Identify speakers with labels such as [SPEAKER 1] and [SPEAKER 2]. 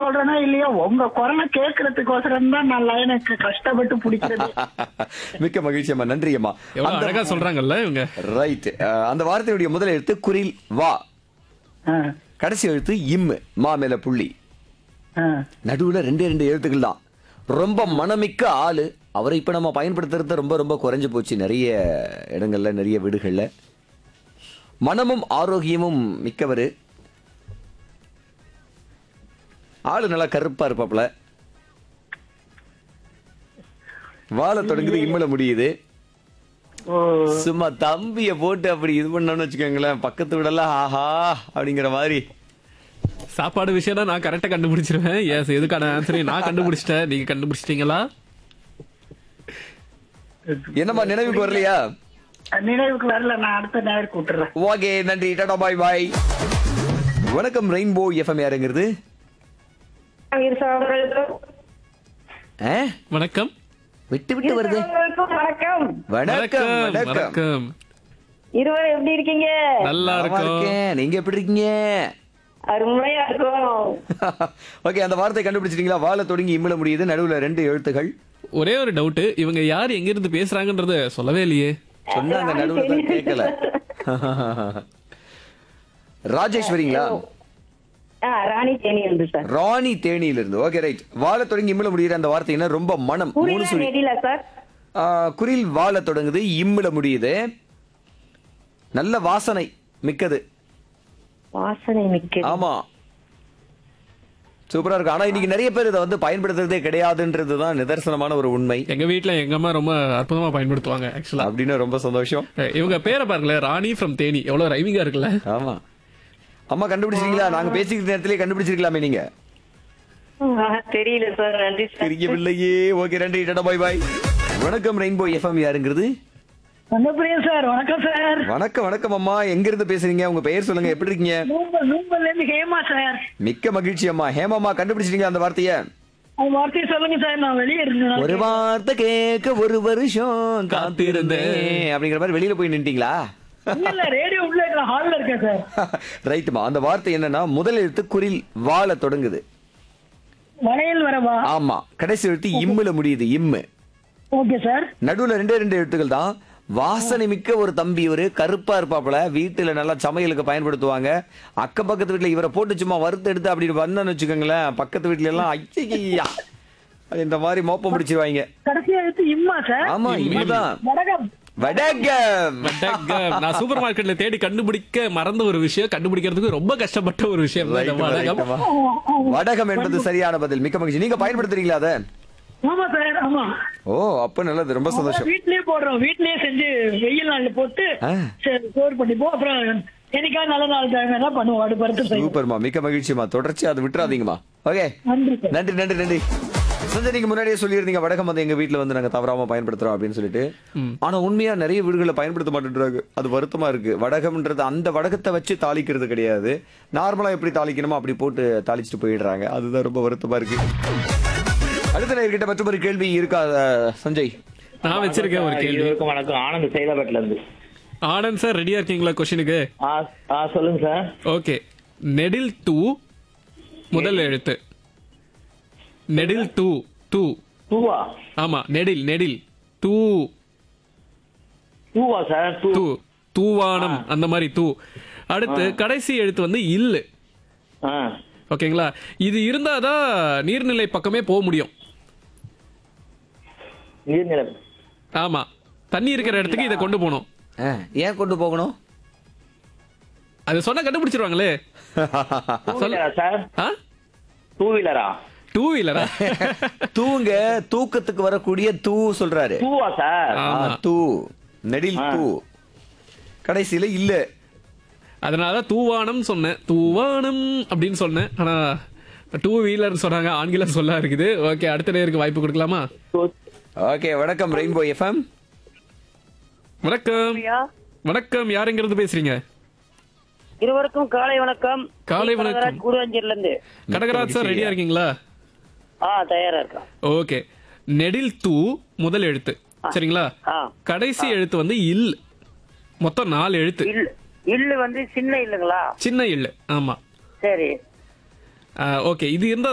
[SPEAKER 1] சொல்றேனா இல்லையா உங்க குரலை கேட்கறதுக்கோசரம் தான் நான் லைனுக்கு கஷ்டப்பட்டு பிடிக்கிறது
[SPEAKER 2] மிக்க மகிழ்ச்சி அம்மா நன்றி அம்மா
[SPEAKER 3] எவ்வளவு அழகா சொல்றாங்கல்ல இவங்க
[SPEAKER 2] ரைட் அந்த வார்த்தையுடைய முதல் எழுத்து குரில் வா
[SPEAKER 1] ஆ,
[SPEAKER 2] கடைசி எழுத்து இம் மா மேல புள்ளி
[SPEAKER 1] ஆ.
[SPEAKER 2] நடுவுல ரெண்டே ரெண்டு எழுத்துக்கள் தான் ரொம்ப மனமிக்க ஆளு அவரை இப்ப நம்ம பயன்படுத்துறது ரொம்ப ரொம்ப குறைஞ்சு போச்சு நிறைய இடங்கள்ல நிறைய வீடுகள்ல மனமும் ஆரோக்கியமும் மிக்கவர் ஆளு நல்லா கருப்பா இருப்பாப்ல வாழ தொடங்குது இம்மல முடியுது
[SPEAKER 1] ஓ
[SPEAKER 2] சும்மா தம்பிய போட்டு அப்படி இது பண்ணோம்னு வச்சுக்கோங்களேன் பக்கத்து வீடெல்லாம் ஆஹா அப்படிங்கிற மாதிரி
[SPEAKER 3] சாப்பாடு விஷயம் நான் கரெக்டா கண்டுபிடிச்சிருவேன் எஸ் எதுக்கான ஆன்சரையும் நான் கண்டுபிடிச்சிட்டேன் நீங்க கண்டுபிடிச்சிட்டீங்களா
[SPEAKER 2] என்னம்மா நினைவுக்கு வரலையா
[SPEAKER 1] நினைவுக்கு வரல நான் அடுத்த நேரம் கூட்டுறேன்
[SPEAKER 2] ஓகே நன்றி டாடா பாய் பாய் வணக்கம் ரெயின்போ எஃப்எம் யாருங்கிறது ஆ?
[SPEAKER 3] வணக்கம்
[SPEAKER 2] விட்டு விட்டு வருது
[SPEAKER 4] வணக்கம்
[SPEAKER 2] வணக்கம் வணக்கம்
[SPEAKER 3] வணக்கம்
[SPEAKER 4] இருவரும் எப்படி இருக்கீங்க
[SPEAKER 3] நல்லா
[SPEAKER 2] நலமா
[SPEAKER 3] இருக்கும்
[SPEAKER 2] இருக்கேன் நீங்க எப்படி இருக்கீங்க
[SPEAKER 4] அருமையா இருக்கும்
[SPEAKER 2] ஓகே அந்த வார்த்தை கண்டுபிடிச்சிட்டீங்களா வாழ தொடங்கி இம்மிட முடியுது நடுவுல ரெண்டு எழுத்துகள்
[SPEAKER 3] ஒரே ஒரு டவுட் இவங்க யார் எங்க இருந்து பேசுறாங்கன்றத சொல்லவே இல்லையே
[SPEAKER 2] சொன்னாங்க நடுவுல தான் கேட்கல ராஜேஸ்வரிங்களா
[SPEAKER 4] ஆ, ராணி தேனி இருந்து சார்
[SPEAKER 2] ராணி தேனியில இருந்து ஓகே ரைட் வாழ தொடங்கி இம்மிட முடியுற அந்த வார்த்தை என்ன ரொம்ப மனம் மூணு
[SPEAKER 4] புரியல
[SPEAKER 2] சுழி
[SPEAKER 4] நெடில சார்
[SPEAKER 2] ஆ, குரில் வாழ தொடங்குது இம்மிட முடியுது நல்ல வாசனை மிக்கது
[SPEAKER 4] வாசனை மிக்க
[SPEAKER 2] ஆமா சூப்பரா இருக்கு ஆனா இன்னைக்கு நிறைய பேர் இதை வந்து பயன்படுத்துறதே கிடையாதுன்றதுதான் நிதர்சனமான ஒரு உண்மை
[SPEAKER 3] எங்க வீட்ல எங்க அம்மா ரொம்ப அற்புதமா பயன்படுத்துவாங்க ஆக்சுவலா
[SPEAKER 2] அப்படின்னு ரொம்ப சந்தோஷம்
[SPEAKER 3] இவங்க பேரை பாருங்களேன் ராணி ஃப்ரம் தேனி எவ்வளவு ரைமிங்கா இருக்குல்ல
[SPEAKER 2] ஆமா அம்மா கண்டுபிடிச்சிருக்கீங்களா நாங்க பேசிக்கிற நேரத்திலே கண்டுபிடிச்சிருக்கலாமே நீங்க
[SPEAKER 4] ஆ, தெரியல சார் நன்றி சார்
[SPEAKER 2] தெரியவில்லையே ஓகே நன்றி டாடா பாய் பாய் வணக்கம் ரெயின்போ எஃப்எம் யாருங்கிறது
[SPEAKER 1] வந்தபிரியா சார் வணக்கம் சார்
[SPEAKER 2] வணக்கம் வணக்கம் அம்மா எங்க இருந்து பேசுறீங்க உங்க பெயர் சொல்லுங்க எப்படி இருக்கீங்க
[SPEAKER 1] நூம்பல் நூம்பல்ல இருந்து ஹேமா சார்
[SPEAKER 2] மிக்க மகிழ்ச்சி அம்மா ஹேமாமா கண்டுபிடிச்சிட்டீங்க அந்த வார்த்தைய
[SPEAKER 1] உங்க வார்த்தையை சொல்லுங்க சார் நான் வெளியே இருந்தேன்
[SPEAKER 2] ஒரு வார்த்தை கேட்க ஒரு வருஷம் காத்திருந்தேன் அப்படிங்கிற மாதிரி வெளியில போய் நின்ட்டீங்களா
[SPEAKER 1] இல்ல இல்ல ரேடியோ உள்ள இருக்கிற ஹால்ல இருக்கேன் சார்
[SPEAKER 2] ரைட்டுமா அந்த வார்த்தை என்னன்னா முதல் எழுத்து குரில் வாழ தொடங்குது
[SPEAKER 1] வளையல் வரவா
[SPEAKER 2] ஆமா கடைசி எழுத்து இம்முல முடியுது இம்மு
[SPEAKER 1] ஓகே சார்
[SPEAKER 2] நடுவுல ரெண்டே ரெண்டு எழுத்துக்கள் தான் வாசனை மிக்க ஒரு தம்பி ஒரு கருப்பா இருப்பாப்புல வீட்டுல நல்லா சமையலுக்கு பயன்படுத்துவாங்க அக்கம் பக்கத்து வீட்டுல இவரை போட்டு சும்மா வறுத்து எடுத்து அப்படி வந்தோன்னு வச்சுக்கோங்களேன் பக்கத்து வீட்டுல எல்லாம் ஐயா இந்த மாதிரி மோப்பம் பிடிச்சிருவாங்க
[SPEAKER 1] கடைசி எழுத்து இம்மா சார்
[SPEAKER 2] ஆமா இம்முதான்
[SPEAKER 1] வடகம்
[SPEAKER 2] வடகம்
[SPEAKER 3] வடகம். நான் சூப்பர் மார்க்கெட்ல தேடி கண்டுபிடிக்க மறந்த ஒரு விஷயம் கண்டுபிடிக்கிறதுக்கு ரொம்ப கஷ்டப்பட்ட ஒரு விஷயம் தான் இந்த
[SPEAKER 2] ரைட்டுமா,
[SPEAKER 3] வடகம்.
[SPEAKER 2] ரைட்டுமா. வடகம் என்பது சரியான பதில் மிக்க மகிழ்ச்சி நீங்க பயன்படுத்துறீங்களா அத
[SPEAKER 1] ஆமா சார் ஆமா
[SPEAKER 2] ஓ அப்ப நல்லது ரொம்ப சந்தோஷம்
[SPEAKER 1] வீட்லயே போடுறோம் வீட்லயே செஞ்சு வெயில் நாள்ல போட்டு
[SPEAKER 2] ஆ.
[SPEAKER 1] ஸ்டோர் பண்ணிப்போம் அப்புறம் என்னைக்கா நல்ல நாள் தான் பண்ணுவோம் அடுப்பு பருத்து செய்வோம்
[SPEAKER 2] சூப்பர்மா மிக்க மகிழ்ச்சிமா தொடர்ச்சி அதை விட்டுறாதீங்கம்மா ஓகே
[SPEAKER 1] நன்றி சார்
[SPEAKER 2] நன்றி நன்றி நன்றி சஞ்சய் நீங்க முன்னாடியே சொல்லியிருந்தீங்க வடகம் வந்து எங்க வீட்ல வந்து நாங்க தவறாம பயன்படுத்துறோம் அப்படின்னு சொல்லிட்டு ஆனா உண்மையா நிறைய வீடுகளில் பயன்படுத்த மாட்டேன்றாங்க அது வருத்தமா இருக்கு வடகம்ன்றது அந்த வடகத்தை வச்சு தாளிக்கிறது கிடையாது நார்மலா எப்படி தாளிக்கணுமோ அப்படி போட்டு தாளிச்சுட்டு போயிடுறாங்க அதுதான் ரொம்ப வருத்தமா இருக்கு அடுத்த நேர்கிட்ட மற்றொரு கேள்வி இருக்கா அஹ், சஞ்சய்
[SPEAKER 3] நான் வச்சிருக்கேன் ஒரு கேள்வி
[SPEAKER 5] இருவருக்கும் வணக்கம் ஆனந்த் சைதாபேட்ல இருந்து
[SPEAKER 3] ஆனந்த் சார் ரெடியா இருக்கீங்களா கொஸ்டினுக்கு
[SPEAKER 5] ஆ ஆ சொல்லுங்க சார்
[SPEAKER 3] ஓகே நெடில் டூ முதல் எழுத்து நெடில் டூ டூ
[SPEAKER 5] டூவா
[SPEAKER 3] ஆமா நெடில் நெடில் டூ
[SPEAKER 5] டூவா சார் டூ
[SPEAKER 3] தூ தூவானம் அந்த மாதிரி தூ அடுத்து கடைசி எழுத்து வந்து இல்லு
[SPEAKER 5] ஆ
[SPEAKER 3] ஓகேங்களா இது இருந்தாதான் நீர்நிலை பக்கமே போக முடியும்
[SPEAKER 5] நீர்நிலை
[SPEAKER 3] ஆமா தண்ணி இருக்கிற இடத்துக்கு இதை கொண்டு போகணும்
[SPEAKER 2] அஹ், ஏன் கொண்டு போகணும்
[SPEAKER 3] அது சொன்னா கண்டுபிடிச்சிருவாங்களே
[SPEAKER 5] டூ வீலரா சார்
[SPEAKER 3] ஆ
[SPEAKER 5] டூ வீலரா
[SPEAKER 3] டூ வீலரா
[SPEAKER 2] தூங்க தூக்கத்துக்கு வரக்கூடிய தூ சொல்றாரு
[SPEAKER 5] டூவா சார்
[SPEAKER 2] ஆ,
[SPEAKER 3] ஆமா.
[SPEAKER 2] தூ நெடில்
[SPEAKER 5] ஆ.
[SPEAKER 2] தூ கடைசியில இல்ல
[SPEAKER 3] அதனால தூவானம் சொன்னேன் தூவானம் அப்படின்னு சொன்னேன் ஆனா டூ வீலர் சொன்னாங்க ஆங்கிலம் சொல்ல இருக்குது ஓகே அடுத்த நேருக்கு வாய்ப்பு கொடுக்கலாமா
[SPEAKER 2] ஓகே வணக்கம் ரெயின்போ எஃப்எம்
[SPEAKER 3] வணக்கம் வணக்கம் யாருங்கிறது பேசுறீங்க
[SPEAKER 4] இருவருக்கும் காலை வணக்கம்
[SPEAKER 3] காலை வணக்கம்.
[SPEAKER 4] குருவஞ்சூர்ல இருந்து
[SPEAKER 3] கடகராஜ் சார் ரெடியா இருக்கீங்களா
[SPEAKER 4] ஆ தயாரா இருக்கேன்
[SPEAKER 3] ஓகே நெடில் தூ முதல் எழுத்து சரிங்களா
[SPEAKER 4] ஆ
[SPEAKER 3] கடைசி எழுத்து வந்து இல் மொத்தம் நாலு எழுத்து
[SPEAKER 4] இல்லு இல்லு வந்து சின்ன இல்லுங்களா
[SPEAKER 3] சின்ன இல்லு ஆமா
[SPEAKER 4] சரி
[SPEAKER 3] ஓகே இது இருந்தா